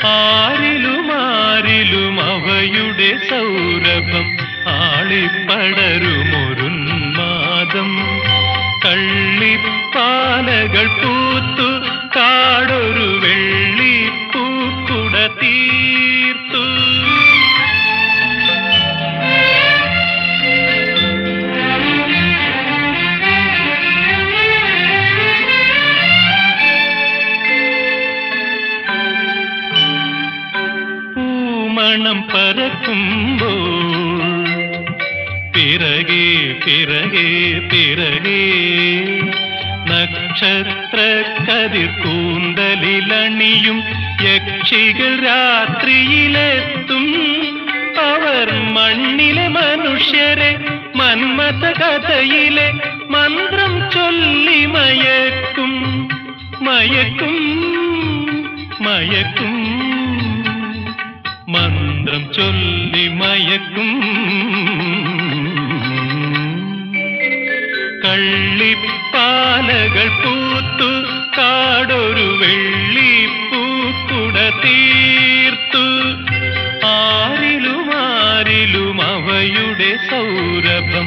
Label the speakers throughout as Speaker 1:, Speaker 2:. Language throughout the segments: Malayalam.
Speaker 1: ആരിലും ആരിലും അവയുടെ സൗരഭം ആളിപ്പടരുമൊരുന്മാദം കള്ളിപ്പാലകൾ പൂത്തു കാടൊരു വെള്ളി പൂക്കുട തീർത്തു പൂമണം പരക്കുമ്പോൾ പിറകെ പിറകെ പിറകെ നക്ഷത്ര കതിർ കൂന്തലിലണിയും യക്ഷികൾ രാത്രിയിലെത്തും അവർ മണ്ണിലെ മനുഷ്യരെ മന്മഥ കഥയിലെ മന്ത്രം ചൊല്ലി മയക്കും മയക്കും മയക്കും മന്ത്രം ചൊല്ലി മയക്കും കള്ളിപ്പാലകൾ പൂത്തു കാടൊരു വെള്ളി പൂക്കുട തീർത്തു ആരിലും ആരിലും അവയുടെ സൗരഭം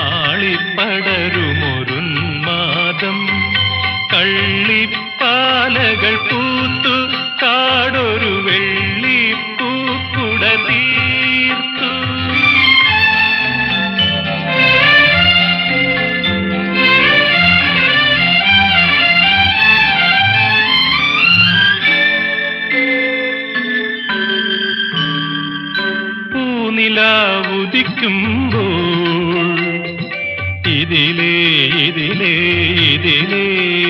Speaker 1: ആളിപ്പടരുമൊരുന്മാദം കള്ളിപ്പാലകൾ പൂത്തു കാടൊരു വെള്ളി പൂക്കുട തീർത്തു പൂനിലാവുദിക്കുമ്പോൾ ഇതിലേ ഇതിലേ ഇതിലേ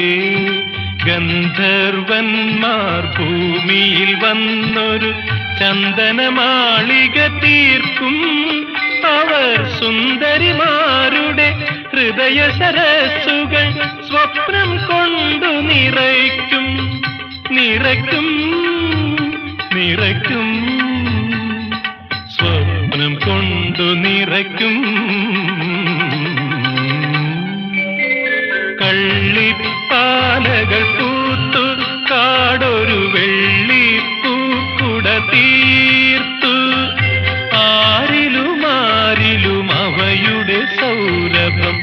Speaker 1: ഗന്ധർവന്മാർ ഭൂമിയിൽ വന്നൊരു ചന്ദനമാളിക തീർക്കും അവർ സുന്ദരിമാരുടെ ഹൃദയ സരസ്സുകൾ സ്വപ്നം കൊണ്ടു നിറയ്ക്കും നിറയ്ക്കും നിറയ്ക്കും സ്വപ്നം കൊണ്ടു നിറയ്ക്കും കള്ളിപ്പാലകൾ പൂത്തു കാടൊരു വെള്ളി പൂക്കുട തീർത്തു ആരിലും ആരിലും അവയുടെ സൗരഭം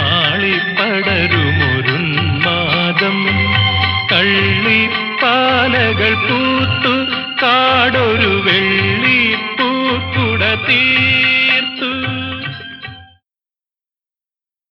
Speaker 1: ആളിപ്പടരുമൊരുന്മാദം കള്ളിപ്പാലകൾ പൂത്തു കാടൊരു വെള്ളി